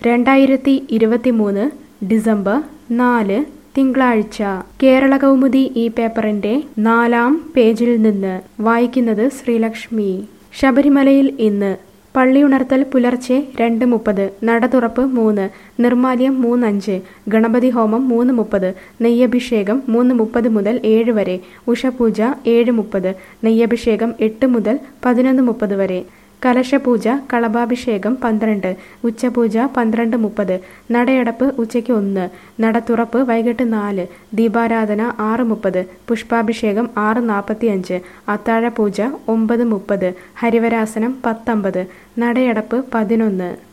രണ്ടായിരത്തി ഇരുപത്തിമൂന്ന് ഡിസംബർ നാല് തിങ്കളാഴ്ച കേരള കൗമുദി ഈ പേപ്പറിന്റെ നാലാം പേജിൽ നിന്ന് വായിക്കുന്നത് ശ്രീലക്ഷ്മി ശബരിമലയിൽ ഇന്ന് പള്ളിയുണർത്തൽ പുലർച്ചെ രണ്ട് മുപ്പത് നട തുറപ്പ് മൂന്ന് നിർമാല്യം മൂന്നഞ്ച് ഗണപതി ഹോമം മൂന്ന് മുപ്പത് നെയ്യഭിഷേകം മൂന്ന് മുപ്പത് മുതൽ ഏഴ് വരെ ഉഷപൂജ ഏഴ് മുപ്പത് നെയ്യഭിഷേകം എട്ട് മുതൽ പതിനൊന്ന് മുപ്പത് വരെ കലശപൂജ കളഭാഭിഷേകം പന്ത്രണ്ട് ഉച്ചപൂജ പന്ത്രണ്ട് മുപ്പത് നടയടപ്പ് ഉച്ചയ്ക്ക് ഒന്ന് നട തുറപ്പ് വൈകിട്ട് നാല് ദീപാരാധന ആറ് മുപ്പത് പുഷ്പാഭിഷേകം ആറ് നാൽപ്പത്തിയഞ്ച് അത്താഴപൂജ ഒമ്പത് മുപ്പത് ഹരിവരാസനം പത്തമ്പത് നടയടപ്പ് പതിനൊന്ന്